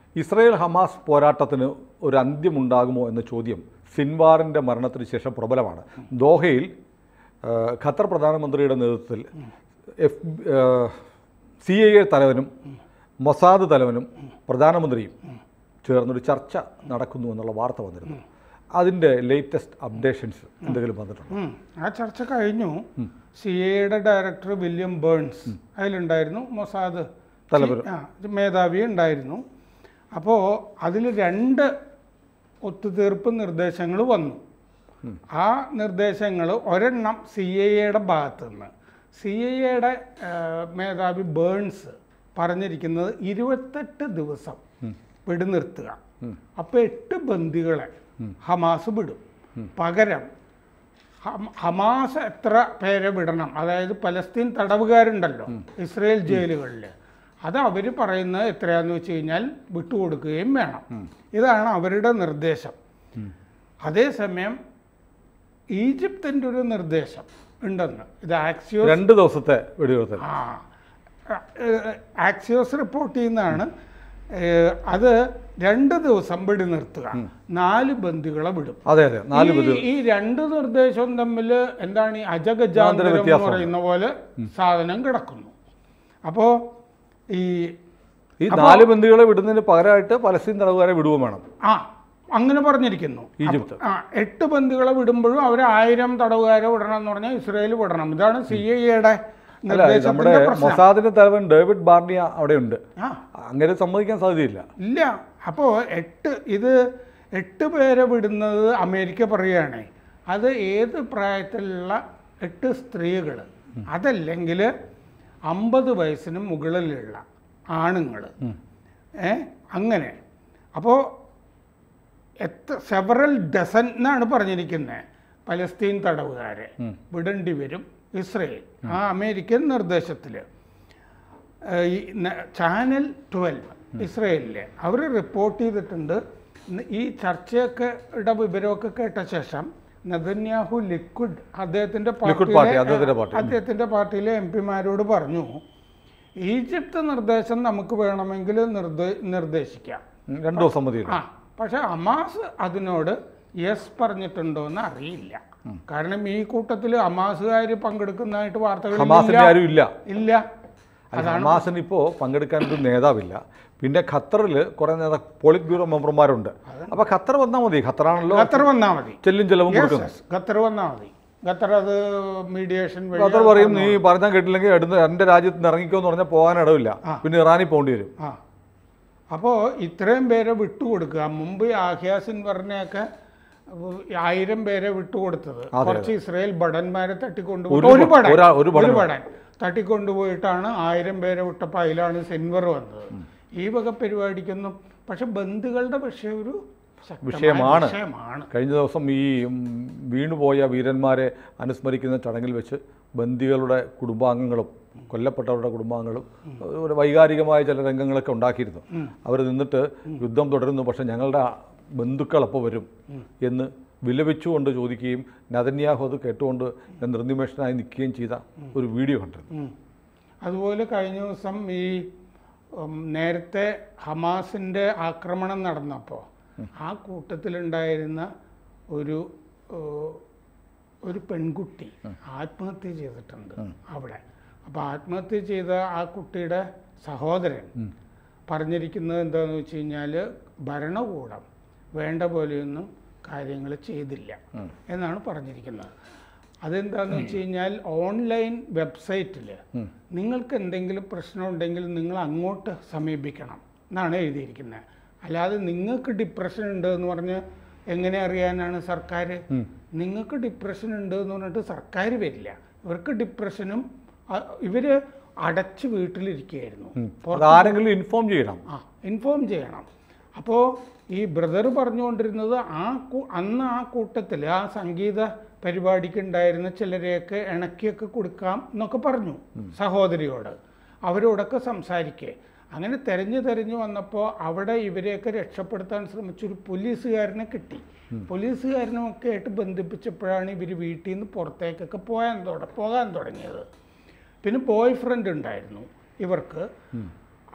Israel Hamas പോരാട്ടത്തിന് ഒരു അന്ത്യമുണ്ടാകുമോ എന്ന ചോദ്യം സിൻവാറിൻ്റെ മരണത്തിന് ശേഷം പ്രബലമാണ് ദോഹയിൽ ആ, ഖത്തർ പ്രധാനമന്ത്രിയുടെ നേതൃത്വത്തിൽ എഫ് സി ഐ എ തലവനും മൊസാദ് തലവനും പ്രധാനമന്ത്രിയും ചേർന്നൊരു ചർച്ച നടക്കുന്നു എന്നുള്ള വാർത്ത വന്നിരുന്നു അതിൻ്റെ ലേറ്റസ്റ്റ് അപ്ഡേഷൻസ് എന്തെങ്കിലും വന്നിട്ടുണ്ടോ ഉം. ആ ചർച്ച കഴിഞ്ഞു സി എയുടെ ഡയറക്ടർ വില്യം ബേൺസ് അതിലുണ്ടായിരുന്നു മൊസാദ് തലവരും. ആ മേധാവി ഉണ്ടായിരുന്നു അപ്പോൾ അതിൽ രണ്ട് ഒത്തുതീർപ്പ് നിർദ്ദേശങ്ങൾ വന്നു ആ നിർദ്ദേശങ്ങൾ ഒരെണ്ണം സി ഐ എയുടെ ഭാഗത്തു നിന്ന് സി ഐ എയുടെ മേധാവി ബേൺസ് പറഞ്ഞിരിക്കുന്നത് ഇരുപത്തെട്ട് ദിവസം വെടിനിർത്തുക അപ്പോൾ എട്ട് ബന്ദികളെ ഹമാസ് വിടും പകരം ഹം- ഹമാസ് എത്ര പേരെ വിടണം അതായത് പലസ്തീൻ തടവുകാരുണ്ടല്ലോ ഇസ്രയേൽ ജയിലുകളിൽ അത് അവർ പറയുന്നത് എത്രയാന്ന് വെച്ച് കഴിഞ്ഞാൽ വിട്ടുകൊടുക്കുകയും വേണം ഇതാണ് അവരുടെ നിർദ്ദേശം അതേസമയം ഈജിപ്തിൻ്റെ ഒരു നിർദ്ദേശം ഉണ്ടെന്ന് ഇത് ആക്സിയോ രണ്ട് ദിവസത്തെ വെടിനിർത്തൽ ആ ആക്സിയോസ് റിപ്പോർട്ട് ചെയ്യുന്നതാണ് ഏഹ്, അത് രണ്ട് ദിവസം വെടിനിർത്തുക നാല് ബന്ദികളെ വിടും അതെ അതെ നാല് ഈ- ഈ രണ്ട് നിർദ്ദേശവും തമ്മിൽ എന്താണ് ഈ അജഗജാന്തരം എന്ന് വ്യത്യാസമാണ്. പറയുന്ന പോലെ സാധനം കിടക്കുന്നു അപ്പോൾ ഈ ഈ നാല് ബന്ദികളെ വിടുന്നതിന് പകരമായിട്ട് പലസ്തീൻ തടവുകാരെ വിടുകയും വേണം ആ അങ്ങനെ പറഞ്ഞിരിക്കുന്നു ഈജിപ്ത് ആ എട്ട് ബന്ദികളെ വിടുമ്പോഴും അവർ ആയിരം തടവുകാരെ വിടണം എന്ന് പറഞ്ഞാൽ ഇസ്രയേൽ വിടണം ഇതാണ് സി ഐ എയുടെ അല്ല നമ്മുടെ നിർദ്ദേശത്തിന്റെ പ്രശ്നം മൊസാദിന്റെ തലവൻ ഡേവിഡ് ബാർണിയ അവിടെ ഉണ്ട് ആ അങ്ങനെ സമ്മതിക്കാൻ സാധ്യതയില്ല ഇല്ല അപ്പോൾ എട്ട് ഇത് എട്ട് പേരെ വിടുന്നത് അമേരിക്ക പറയുകയാണേ അത് ഏത് പ്രായത്തിലുള്ള എട്ട് സ്ത്രീകൾ അതല്ലെങ്കിൽ അമ്പത് വയസ്സിന് മുകളിലുള്ള ആണുങ്ങൾ ഏ അങ്ങനെ അപ്പോൾ എത്ര സെവറൽ ഡസൻ എന്നാണ് പറഞ്ഞിരിക്കുന്നത് പലസ്തീൻ തടവുകാരെ വിടേണ്ടി വരും ഇസ്രയേൽ ആ അമേരിക്കൻ നിർദ്ദേശത്തിൽ ഈ ന- ചാനൽ ട്വൽവ് ഇസ്രയേലിലെ അവർ റിപ്പോർട്ട് ചെയ്തിട്ടുണ്ട് ഇന്ന് ഈ ചർച്ചയൊക്കെ യുടെ വിവരമൊക്കെ കേട്ട ശേഷം നെതന്യാഹു ലിക്വിഡ് അദ്ദേഹത്തിന്റെ ലിക്വിഡ് പാർട്ടി, അദ്ദേഹത്തിന്റെ പാർട്ടി. അദ്ദേഹത്തിന്റെ പാർട്ടിയിലെ എം പിമാരോട് പറഞ്ഞു ഈജിപ്ത് നിർദ്ദേശം നമുക്ക് വേണമെങ്കിൽ നിർദ്ദേ നിർദ്ദേശിക്കാം ഉം, രണ്ടു ദിവസം മതിയല്ലോ ആ പക്ഷെ ഹമാസ് അതിനോട് യെസ് പറഞ്ഞിട്ടുണ്ടോ എന്ന് അറിയില്ല കാരണം ഈ കൂട്ടത്തിൽ ഹമാസുകാർ പങ്കെടുക്കുന്നതായിട്ട് വാർത്തകൾ ഹമാസിന്റെ ആരും ഇല്ല ഇല്ല അല്ല, ഹമാസിന് ഇപ്പോൾ പങ്കെടുക്കാൻ ഒരു നേതാവില്ല പിന്നെ ഖത്തറിൽ കുറേ നേതാ പോളിറ്റ് ബ്യൂറോ മെമ്പർമാരുണ്ട് അപ്പോൾ ഖത്തർ വന്നാൽ മതി ഖത്തറാണല്ലോ ഖത്തർ വന്നാൽ മതി ചെല്ലും ചെലവും Yes, കൊടുക്കുന്നത് yes. ഖത്തർ വന്നാൽ മതി ഖത്തർ അത് മീഡിയേഷൻ വഴി ഖത്തർ പറയും നീ പറഞ്ഞാൽ കേട്ടില്ലെങ്കിൽ അടുത്ത എൻ്റെ രാജ്യത്ത് നിന്ന് ഇറങ്ങിക്കോ എന്ന് പറഞ്ഞാൽ പോകാൻ ഇടവില്ല പിന്നെ ഇറാനിൽ പോകേണ്ടി വരും ആ അപ്പോൾ ഇത്രയും പേരെ വിട്ടുകൊടുക്കുക മുമ്പ് ആഹ്യാസിൻ പറഞ്ഞൊക്കെ ആയിരം പേരെ വിട്ടുകൊടുത്തത് കുറച്ച് ഇസ്രായേൽ ഭടന്മാരെ തട്ടിക്കൊണ്ടുപോയി ഒരു ഒരു ഭടൻ ഒരാ- ഒരു ഭടൻ. ഒരു ഭടൻ തട്ടിക്കൊണ്ടുപോയിട്ടാണ് ആയിരം പേരെ വിട്ടപ്പോൾ അതിലാണ് സെൻവർ വന്നത് ഈ വക പരിപാടിക്കൊന്നും പക്ഷെ ബന്ധുക്കളുടെ വിഷയം ഒരു ശക്തമായ വിഷയമാണ്. വിഷയമാണ് കഴിഞ്ഞ ദിവസം ഈ ഉം, വീണുപോയ വീരന്മാരെ അനുസ്മരിക്കുന്ന ചടങ്ങിൽ വെച്ച് ബന്ദികളുടെ കുടുംബാംഗങ്ങളും കൊല്ലപ്പെട്ടവരുടെ കുടുംബാംഗങ്ങളും ഒരു വൈകാരികമായ ചില രംഗങ്ങളൊക്കെ ഉണ്ടാക്കിയിരുന്നു അവർ നിന്നിട്ട് യുദ്ധം തുടരുന്നു പക്ഷേ ഞങ്ങളുടെ ബന്ധുക്കൾ എപ്പോൾ വരും എന്ന് വിലപിച്ചുകൊണ്ട് ചോദിക്കുകയും നദന്യാഹു അത് കേട്ടുകൊണ്ട് നിർനിമേഷനായി നിൽക്കുകയും ചെയ്ത ഒരു വീഡിയോ കണ്ടിരുന്നു ഉം. അതുപോലെ കഴിഞ്ഞ ദിവസം ഈ ഉം, നേരത്തെ ഹമാസിൻ്റെ ആക്രമണം നടന്നപ്പോൾ ആ കൂട്ടത്തിലുണ്ടായിരുന്ന ഒരു ഏഹ്, ഒരു പെൺകുട്ടി ആത്മഹത്യ ചെയ്തിട്ടുണ്ട് അവിടെ അപ്പോൾ ആത്മഹത്യ ചെയ്ത ആ കുട്ടിയുടെ സഹോദരൻ പറഞ്ഞിരിക്കുന്നത് എന്താണെന്ന് വെച്ച് കഴിഞ്ഞാൽ ഭരണകൂടം വേണ്ട പോലെയൊന്നും കാര്യങ്ങൾ ചെയ്തില്ല എന്നാണ് പറഞ്ഞിരിക്കുന്നത് അതെന്താണെന്ന് വെച്ച് കഴിഞ്ഞാൽ ഓൺലൈൻ വെബ്സൈറ്റിൽ നിങ്ങൾക്ക് എന്തെങ്കിലും പ്രശ്നമുണ്ടെങ്കിൽ നിങ്ങൾ അങ്ങോട്ട് സമീപിക്കണം എന്നാണ് എഴുതിയിരിക്കുന്നത് അല്ലാതെ നിങ്ങൾക്ക് ഡിപ്രഷൻ ഉണ്ട് എന്ന് പറഞ്ഞ് എങ്ങനെ അറിയാനാണ് സർക്കാർ നിങ്ങൾക്ക് ഡിപ്രഷൻ ഉണ്ട് എന്ന് പറഞ്ഞിട്ട് സർക്കാർ വരില്ല ഇവർക്ക് ഡിപ്രഷനും അ- ഇവര് അടച്ച് വീട്ടിലിരിക്കുകയായിരുന്നു അത് ആരെങ്കിലും ഇൻഫോം ചെയ്യണം ആ ഇൻഫോം ചെയ്യണം അപ്പോൾ ഈ ബ്രദർ പറഞ്ഞുകൊണ്ടിരുന്നത് ആ കൂ അന്ന് ആ കൂട്ടത്തിൽ ആ സംഗീത പരിപാടിക്ക് ഉണ്ടായിരുന്ന ചിലരെയൊക്കെ ഇണക്കിയൊക്കെ കൊടുക്കാം എന്നൊക്കെ പറഞ്ഞു സഹോദരിയോട് അവരോടൊക്കെ സംസാരിക്കേ അങ്ങനെ തെരഞ്ഞു തെരഞ്ഞു വന്നപ്പോൾ അവിടെ ഇവരെയൊക്കെ രക്ഷപ്പെടുത്താൻ ശ്രമിച്ചൊരു പോലീസുകാരനെ കിട്ടി പോലീസുകാരനുമൊക്കെ ആയിട്ട് ബന്ധിപ്പിച്ചപ്പോഴാണ് ഇവർ വീട്ടിൽ നിന്ന് പുറത്തേക്കൊക്കെ പോകാൻ തുട പോകാൻ തുടങ്ങിയത് പിന്നെ ബോയ് ഫ്രണ്ട് ഉണ്ടായിരുന്നു ഇവർക്ക്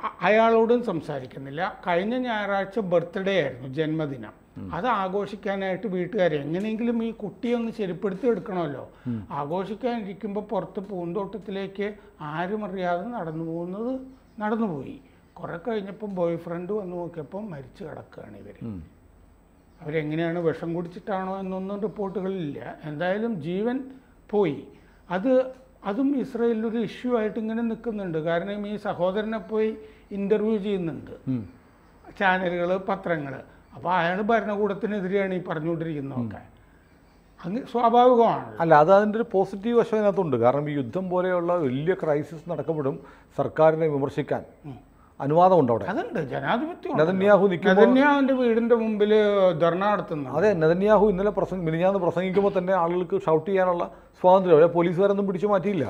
അ- അയാളോടും സംസാരിക്കുന്നില്ല കഴിഞ്ഞ ഞായറാഴ്ച ബർത്ത്ഡേ ആയിരുന്നു ജന്മദിനം അത് ആഘോഷിക്കാനായിട്ട് വീട്ടുകാർ എങ്ങനെയെങ്കിലും ഈ കുട്ടിയെ ഒന്ന് ശരിപ്പെടുത്തി എടുക്കണമല്ലോ ആഘോഷിക്കാനിരിക്കുമ്പോൾ പുറത്ത് പൂന്തോട്ടത്തിലേക്ക് ആരും അറിയാതെ നടന്നു പോകുന്നത് നടന്നുപോയി കുറെ കഴിഞ്ഞപ്പോൾ ബോയ് ഫ്രണ്ട് വന്ന് നോക്കിയപ്പോൾ മരിച്ചു കിടക്കുകയാണ് ഇവർ ഉം. അവരെങ്ങനെയാണ് വിഷം കുടിച്ചിട്ടാണോ എന്നൊന്നും റിപ്പോർട്ടുകളില്ല എന്തായാലും ജീവൻ പോയി അത് അതും ഇസ്രയേലിൽ ഒരു ഇഷ്യൂ ആയിട്ട് ഇങ്ങനെ നിൽക്കുന്നുണ്ട് കാരണം ഈ സഹോദരനെ പോയി ഇൻ്റർവ്യൂ ചെയ്യുന്നുണ്ട് ഉം. ചാനലുകൾ പത്രങ്ങൾ അപ്പോൾ അയാൾ ഭരണകൂടത്തിനെതിരെയാണ് ഈ പറഞ്ഞുകൊണ്ടിരിക്കുന്നതൊക്കെ അങ്ങ് സ്വാഭാവികമാണല്ലോ അല്ല അത് അതിൻ്റെ ഒരു പോസിറ്റീവ് വശം അതിനകത്തുണ്ട് കാരണം ഈ യുദ്ധം പോലെയുള്ള വലിയ ക്രൈസിസ് നടക്കപ്പെടും സർക്കാരിനെ വിമർശിക്കാൻ അനുവാദമുണ്ട് അവിടെ അതുണ്ട് ജനാധിപത്യം നെതന്യാഹു നിൽക്കുമ്പോൾ നെതന്യാവിൻ്റെ വീടിൻ്റെ മുമ്പിൽ ധർണ നടത്തുന്നു അതെ നെതന്യാഹു ഇന്നലെ പ്രസംഗ മിനിഞ്ഞാന്ന് പ്രസംഗിക്കുമ്പോൾ തന്നെ ആളുകൾക്ക് ഷൗട്ട് ചെയ്യാനുള്ള സ്വാതന്ത്ര്യം അവരെ പോലീസുകാരൊന്നും പിടിച്ചു മാറ്റിയില്ല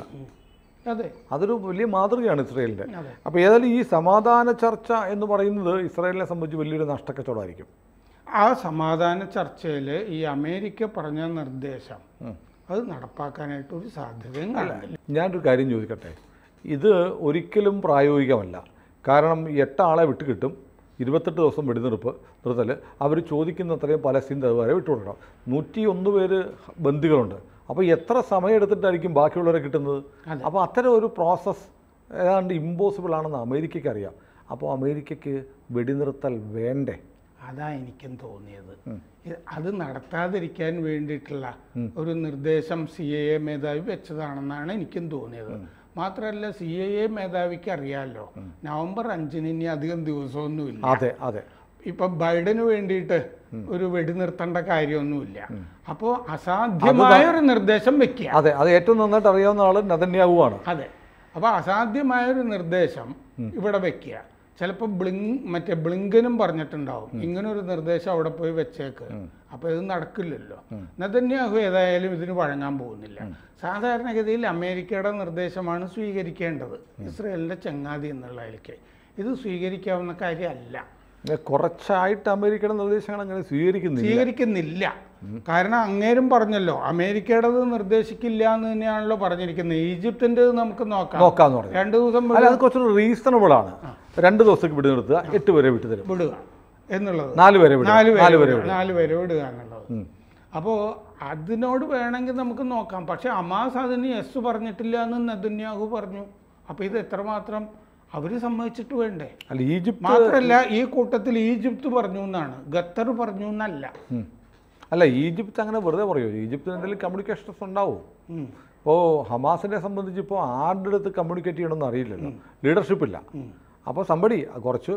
അതെ അതൊരു വലിയ മാതൃകയാണ് ഇസ്രയേലിൻ്റെ അതെ അപ്പോൾ ഏതായാലും ഈ സമാധാന ചർച്ച എന്ന് പറയുന്നത് ഇസ്രായേലിനെ സംബന്ധിച്ച് വലിയൊരു നഷ്ടക്കച്ചവടമായിരിക്കും ആ സമാധാന ചർച്ചയിൽ ഈ അമേരിക്ക പറഞ്ഞ നിർദ്ദേശം ഉം. അത് നടപ്പാക്കാനായിട്ട് ഒരു സാധ്യതയും കാണുന്നില്ല ഞാനൊരു കാര്യം ചോദിക്കട്ടെ ഇത് ഒരിക്കലും പ്രായോഗികമല്ല കാരണം എട്ട് ആളെ വിട്ടുകിട്ടും ഇരുപത്തെട്ട് ദിവസം വെടിനിർപ്പ് നിർത്തൽ അവർ ചോദിക്കുന്ന അത്രയും പലസ്തീൻ തടവുകാരെ വിട്ടുകൊടുക്കണം നൂറ്റി ഒന്ന് പേര് ബന്ദികളുണ്ട് അപ്പോൾ എത്ര സമയം എടുത്തിട്ടായിരിക്കും ബാക്കിയുള്ളവരെ കിട്ടുന്നത് അതെ. അപ്പോൾ അത്തരം ഒരു പ്രോസസ്സ് ഏതാണ്ട് ഇമ്പോസിബിൾ ആണെന്ന് അമേരിക്കയ്ക്ക് അറിയാം അപ്പോൾ അമേരിക്കയ്ക്ക് വെടിനിർത്തൽ വേണ്ടേ അതാ എനിക്കും തോന്നിയത് ഇത് അത് നടത്താതിരിക്കാൻ വേണ്ടിയിട്ടുള്ള ഒരു നിർദ്ദേശം സി എ എ മേധാവി വെച്ചതാണെന്നാണ് എനിക്കും തോന്നിയത് മാത്രമല്ല സി എ എ മേധാവിക്ക് അറിയാമല്ലോ നവംബർ അഞ്ചിന് ഇനി അധികം ദിവസമൊന്നുമില്ല അതെ അതെ ഇപ്പൊ ബൈഡന് വേണ്ടിയിട്ട് ഒരു വെടിനിർത്തേണ്ട കാര്യമൊന്നുമില്ല അപ്പോൾ അസാധ്യമായ ഒരു നിർദ്ദേശം വെക്കുക അതെ അത് ഏറ്റവും നന്നായിട്ട് അറിയാവുന്ന ആൾ നെതന്യാഹുവാണ് അതെ അപ്പോൾ അസാധ്യമായ ഒരു നിർദ്ദേശം ഇവിടെ വെക്കുക ചിലപ്പോൾ ബ്ലിങ് മറ്റേ ബ്ലിങ്കനും പറഞ്ഞിട്ടുണ്ടാവും ഇങ്ങനെ ഒരു നിർദ്ദേശം അവിടെ പോയി വെച്ചേക്ക് അപ്പോൾ ഇത് നടക്കില്ലല്ലോ നെതന്യാഹു ഏതായാലും ഇതിന് വഴങ്ങാൻ പോകുന്നില്ല സാധാരണഗതിയിൽ അമേരിക്കയുടെ നിർദ്ദേശമാണ് സ്വീകരിക്കേണ്ടത് ഇസ്രയേലിന്റെ ചങ്ങാതി എന്നുള്ളതിലേക്ക് ഇത് സ്വീകരിക്കാവുന്ന കാര്യമല്ല ഏ, കുറച്ചായിട്ട് അമേരിക്കയുടെ നിർദ്ദേശങ്ങൾ അങ്ങനെ സ്വീകരിക്കുന്നില്ല സ്വീകരിക്കുന്നില്ല കാരണം അങ്ങേരും പറഞ്ഞല്ലോ അമേരിക്കയുടേത് നിർദ്ദേശിക്കില്ല എന്ന് തന്നെയാണല്ലോ പറഞ്ഞിരിക്കുന്നത് ഈജിപ്തിൻ്റെ നമുക്ക് നോക്കാം നോക്കാന്ന് പറഞ്ഞു രണ്ടു ദിവസം അല്ല അത് കുറച്ചൊരു റീസണബിൾ ആണ് രണ്ട് ദിവസത്തേക്ക് വിട്ടു നിർത്തുക എട്ട് വരെ വിട്ടു തരും വിടുക എന്നുള്ളത് നാല് വരെ വിടുക നാല് നാല് പേര് വരെ വിടുക നാല് പേര് വിടുക എന്നുള്ളത് അപ്പോൾ അതിനോട് വേണമെങ്കിൽ നമുക്ക് നോക്കാം പക്ഷെ അമാസ് അതിന് യെസ് പറഞ്ഞിട്ടില്ല എന്ന് നെതന്യാഹു പറഞ്ഞു അപ്പോൾ ഇത് എത്രമാത്രം അവർ സമ്മതിച്ചിട്ട് വേണ്ടേ അല്ല ഈജിപ്ത് മാത്രമല്ല ഈ കൂട്ടത്തിൽ ഈജിപ്ത് പറഞ്ഞു എന്നാണ് ഖത്തർ പറഞ്ഞു എന്നല്ല ഉം. അല്ല ഈജിപ്ത് അങ്ങനെ വെറുതെ പറയുമോ ഈജിപ്തിന് എന്തെങ്കിലും കമ്മ്യൂണിക്കേഷൻസ് ഉണ്ടാവും ഉം. ഇപ്പോൾ ഹമാസിനെ സംബന്ധിച്ച് ഇപ്പോൾ ആരുടെ അടുത്ത് കമ്മ്യൂണിക്കേറ്റ് ചെയ്യണമെന്ന് അറിയില്ലല്ലോ ലീഡർഷിപ്പ് ഇല്ല അപ്പോൾ സമ്പടി കുറച്ച്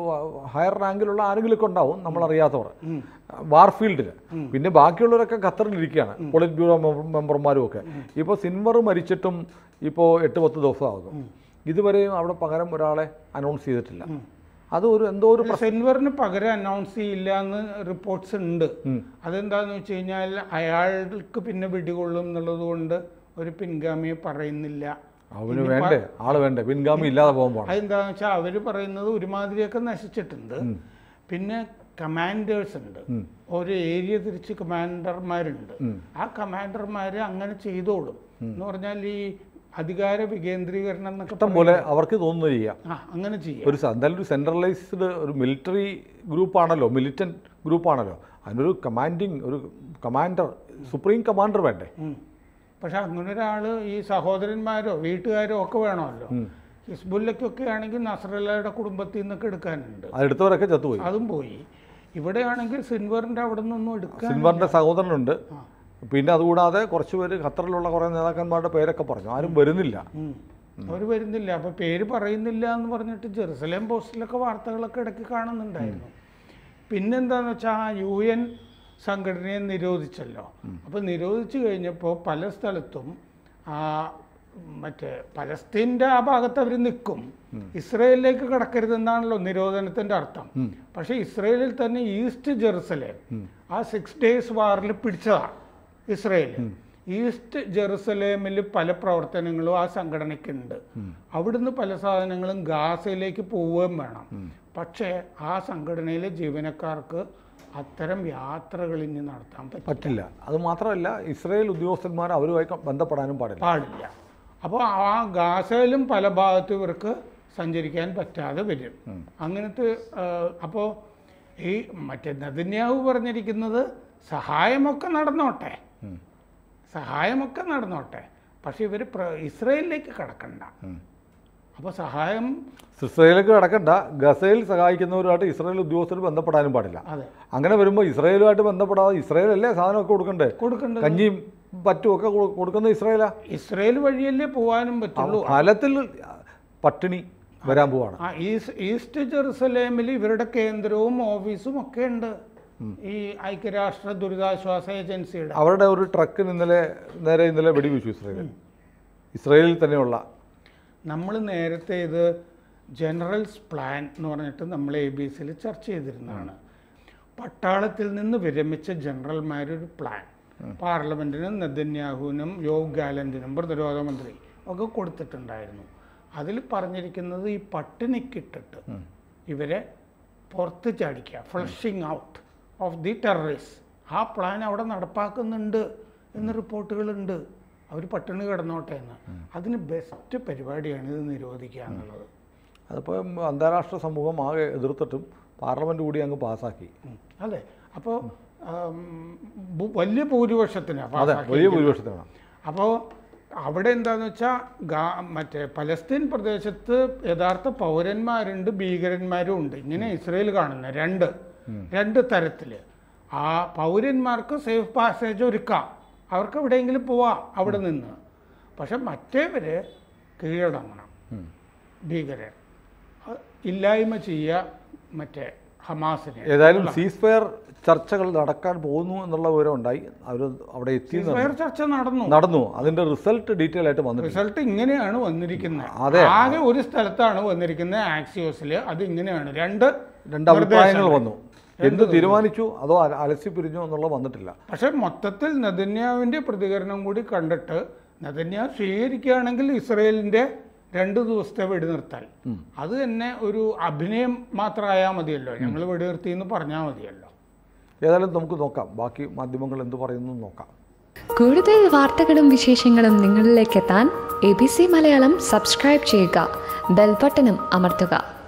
ഹയർ റാങ്കിലുള്ള ആരെങ്കിലുമൊക്കെ ഉണ്ടാവും നമ്മളറിയാത്തവർ വാർഫീൽഡിൽ പിന്നെ ബാക്കിയുള്ളവരൊക്കെ ഖത്തറിലിരിക്കുകയാണ് പോളിറ്റ് ബ്യൂറോ മെമ്പ- മെമ്പർമാരും ഒക്കെ ഇപ്പോൾ സിൻവർ മരിച്ചിട്ടും ഇപ്പോൾ എട്ട് പത്ത് ദിവസം ആകും ഇതുവരെയും അവിടെ പകരം ഒരാളെ അനൗൺസ് ചെയ്തിട്ടില്ല അത് ഒരു എന്തോ ഒരു സെൻവറിന് പകരം അനൗൺസ് ചെയ്യില്ല എന്ന് റിപ്പോർട്ട്സ് ഉണ്ട് ഉം. അതെന്താന്ന് വെച്ച് കഴിഞ്ഞാൽ അയാൾക്ക് പിന്നെ വെടികൊള്ളും എന്നുള്ളത് കൊണ്ട് ഒരു പിൻഗാമിയെ പറയുന്നില്ല അവന് വേണ്ടേ ആള് വേണ്ടേ പിൻഗാമി ഇല്ലാതെ പോകുമ്പോൾ അതെന്താന്ന് വെച്ചാൽ അവർ പറയുന്നത് ഒരുമാതിരിയൊക്കെ നശിച്ചിട്ടുണ്ട് പിന്നെ കമാൻഡേഴ്സ് ഉണ്ട് ഒരു ഏരിയ തിരിച്ച് കമാൻഡർമാരുണ്ട് ആ കമാൻഡർമാർ അങ്ങനെ ചെയ്തോളും എന്ന് പറഞ്ഞാൽ ഈ അധികാര വികേന്ദ്രീകരണം എന്നൊക്കെ ഇഷ്ടം പോലെ അവർക്ക് തോന്നുന്നത് ചെയ്യാം ആ അങ്ങനെ ചെയ്യാം ഒരു സ- എന്തായാലും ഒരു സെൻട്രലൈസ്ഡ് ഒരു മിലിറ്ററി ഗ്രൂപ്പാണല്ലോ മിലിറ്റന്റ് ഗ്രൂപ്പാണല്ലോ അതിനൊരു കമാൻഡിങ് ഒരു കമാൻഡർ സുപ്രീം കമാൻഡർ വേണ്ടേ ഉം. പക്ഷെ അങ്ങനെ ഒരാൾ ഈ സഹോദരന്മാരോ വീട്ടുകാരോ ഒക്കെ വേണമല്ലോ ഹിസ്ബുല്ലയ്ക്കൊക്കെ ആണെങ്കിൽ നസറല്ലയുടെ കുടുംബത്തിൽ നിന്നൊക്കെ എടുക്കാനുണ്ട് അതെടുത്തവരൊക്കെ ചത്തുപോയി അതും പോയി ഇവിടെയാണെങ്കിൽ സിൻവറിന്റെ അവിടെ നിന്നൊന്നും എടുക്കാൻ സിൻവറിന്റെ സഹോദരനുണ്ട് പിന്നെ അതുകൂടാതെ കുറച്ച് പേര് ഖത്തറിലുള്ള കുറേ നേതാക്കന്മാരുടെ പേരൊക്കെ പറഞ്ഞു ആരും വരുന്നില്ല അവർ വരുന്നില്ല അപ്പൊ പേര് പറയുന്നില്ല എന്ന് പറഞ്ഞിട്ട് ജെറുസലേം പോസ്റ്റിലൊക്കെ വാർത്തകളൊക്കെ ഇടയ്ക്ക് കാണുന്നുണ്ടായിരുന്നു പിന്നെന്താന്ന് വെച്ചാൽ ആ യു എൻ സംഘടനയെ നിരോധിച്ചല്ലോ അപ്പൊ നിരോധിച്ചു കഴിഞ്ഞപ്പോൾ പല സ്ഥലത്തും ആ മറ്റേ പലസ്തീൻ്റെ ആ ഭാഗത്ത് അവർ നിൽക്കും ഇസ്രയേലിലേക്ക് കടക്കരുതെന്നാണല്ലോ നിരോധനത്തിന്റെ അർത്ഥം പക്ഷേ ഇസ്രയേലിൽ തന്നെ ഈസ്റ്റ് ജെറുസലേം ആ സിക്സ് ഡേയ്സ് വാറിൽ പിടിച്ചതാണ് ഇസ്രയേൽ ഈസ്റ്റ് ജെറുസലേമിൽ പല പ്രവർത്തനങ്ങളും ആ സംഘടനയ്ക്കുണ്ട് അവിടുന്ന് പല സാധനങ്ങളും ഗാസയിലേക്ക് പോവുകയും വേണം പക്ഷേ ആ സംഘടനയിലെ ജീവനക്കാർക്ക് അത്തരം യാത്രകൾ ഇനി നടത്താൻ പറ്റും പറ്റില്ല അത് മാത്രമല്ല ഇസ്രായേൽ ഉദ്യോഗസ്ഥന്മാർ അവരുമായി ക- ബന്ധപ്പെടാനും പാടില്ല പാടില്ല അപ്പോൾ ആ ഗാസയിലും പല ഭാഗത്തും ഇവർക്ക് സഞ്ചരിക്കാൻ പറ്റാതെ വരും അങ്ങനത്തെ അപ്പോൾ ഈ മറ്റേ നദിന്യാവ് പറഞ്ഞിരിക്കുന്നത് സഹായമൊക്കെ നടന്നോട്ടെ സഹായമൊക്കെ നടന്നോട്ടെ പക്ഷെ ഇവർ ഇസ്രയേലിലേക്ക് കടക്കണ്ട അപ്പോൾ സഹായം ഇസ്രയേലിലേക്ക് കടക്കണ്ട ഗസയിൽ സഹായിക്കുന്നവരുമായിട്ട് ഇസ്രയേൽ ഉദ്യോഗസ്ഥർ ബന്ധപ്പെടാനും പാടില്ല അതെ അങ്ങനെ വരുമ്പോൾ ഇസ്രയേലുമായിട്ട് ബന്ധപ്പെടാതെ ഇസ്രയേലല്ലേ സാധനമൊക്കെ കൊടുക്കണ്ടേ കൊടുക്കേണ്ടത് കഞ്ഞിയും പറ്റും ഒക്കെ കൊ- കൊടുക്കുന്നത് ഇസ്രയേലാ ഇസ്രയേൽ വഴിയല്ലേ പോകാനും പറ്റുള്ളൂ ഫലത്തിൽ പട്ടിണി വരാൻ പോവാണ് ആ ഈസ് ഈസ്റ്റ് ജെറുസലേമിൽ ഇവരുടെ കേന്ദ്രവും ഓഫീസും ഒക്കെ ഉണ്ട് ഈ ഐക്യരാഷ്ട്ര ദുരിതാശ്വാസ ഏജൻസിയുടെ അവരുടെ ഒരു ട്രക്കിന് ഇന്നലെ നേരെ ഇന്നലെ വെടിവെച്ചു ഇസ്രയേൽ ഇസ്രയേലിൽ തന്നെയുള്ള നമ്മൾ നേരത്തെ ഇത് ജനറൽസ് പ്ലാൻ എന്ന് പറഞ്ഞിട്ട് നമ്മൾ എ ബി സിയിൽ ചർച്ച ചെയ്തിരുന്നതാണ് പട്ടാളത്തിൽ നിന്ന് വിരമിച്ച ജനറൽമാരൊരു പ്ലാൻ പാർലമെൻറ്റിനും നെതന്യാഹുവിനും യോഗ് ഗാലൻറ്റിനും പ്രതിരോധ മന്ത്രി ഒക്കെ കൊടുത്തിട്ടുണ്ടായിരുന്നു അതിൽ പറഞ്ഞിരിക്കുന്നത് ഈ പട്ടിണിക്കിട്ടിട്ട് ഇവരെ പുറത്ത് ചാടിക്കുക flushing out of the terrorist ആ പ്ലാൻ അവിടെ നടപ്പാക്കുന്നുണ്ട് എന്ന് റിപ്പോർട്ടുകളുണ്ട് അവർ പട്ടിണി കിടന്നോട്ടെ എന്ന് അതിന് ബെസ്റ്റ് പരിപാടിയാണ് ഇത് നിരോധിക്കുക എന്നുള്ളത് അതിപ്പോൾ അന്താരാഷ്ട്ര സമൂഹം ആകെ എതിർത്തിട്ടും പാർലമെൻറ്റ് കൂടി അങ്ങ് പാസ്സാക്കി ഉം. അതെ അപ്പോൾ വലിയ ഭൂരിപക്ഷത്തിന് അതെ വലിയ ഭൂരിപക്ഷത്തിനാണ് അപ്പോൾ അവിടെ എന്താന്ന് വെച്ചാൽ ഗാ മറ്റേ പലസ്തീൻ പ്രദേശത്ത് യഥാർത്ഥ പൗരന്മാരുണ്ട് ഭീകരന്മാരും ഉണ്ട് ഇങ്ങനെ ഇസ്രയേൽ കാണുന്ന രണ്ട് രണ്ട് തരത്തിൽ ആ പൗരന്മാർക്ക് സേഫ് പാസേജ് ഒരുക്കാം അവർക്ക് എവിടെയെങ്കിലും പോവാം അവിടെ നിന്ന് പക്ഷെ മറ്റേവര് കീഴടങ്ങണം ഭീകരർ അത് ഇല്ലായ്മ ചെയ്യുക മറ്റേ ഹമാസിനെ ഏതായാലും സീസ് ഫയർ ചർച്ചകൾ നടക്കാൻ പോകുന്നു എന്നുള്ള വിവരം ഉണ്ടായി അവർ അവിടെ എത്തി ഫയർ ചർച്ച നടന്നു നടന്നു അതിന്റെ റിസൾട്ട് ഡീറ്റെയിൽ ആയിട്ട് വന്നിട്ടുണ്ട് റിസൾട്ട് ഇങ്ങനെയാണ് വന്നിരിക്കുന്നത് അതെ. ആകെ ഒരു സ്ഥലത്താണ് വന്നിരിക്കുന്നത് ആക്സിയോസിൽ അത് ഇങ്ങനെയാണ് രണ്ട് രണ്ട് അഭിപ്രായങ്ങൾ വന്നു എന്ത് തീരുമാനിച്ചു അതോ അല- അലസി പിരിഞ്ഞു എന്നുള്ളത് വന്നിട്ടില്ല പക്ഷെ മൊത്തത്തിൽ നദന്യാവിൻ്റെ പ്രതികരണം കൂടി കണ്ടിട്ട് നദന്യാവ് സ്വീകരിക്കുകയാണെങ്കിൽ ഇസ്രയേലിൻ്റെ രണ്ട് ദിവസത്തെ വെടിനിർത്തൽ അത് തന്നെ ഒരു അഭിനയം മാത്രമായാൽ മതിയല്ലോ ഞങ്ങൾ വെടിനിർത്തി എന്ന് പറഞ്ഞാൽ മതിയല്ലോ ഏതായാലും നമുക്ക് നോക്കാം ബാക്കി മാധ്യമങ്ങൾ എന്ത് പറയുന്നു എന്ന് നോക്കാം കൂടുതൽ വാർത്തകളും വിശേഷങ്ങളും നിങ്ങളിലേക്ക് എത്താൻ A B C Malayalam subscribe ചെയ്യുക ബെൽബട്ടനും അമർത്തുക